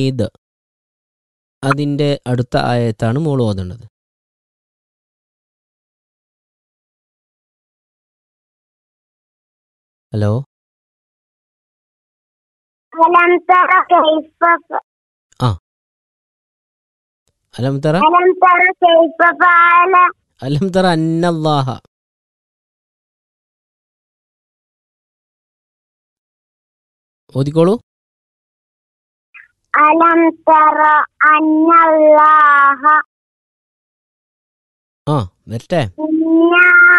ഇത് അതിൻ്റെ അടുത്ത ആയത്താണ് മോൾ ഓതേണ്ടത് ഹലോ ألم تر كيف ف- അലം തറ ألم تر كيف فعل അലം തറ അന്നല്ലാഹ ഓതിക്കോളൂ ألم تر أن الله ആ വരട്ടെ إنا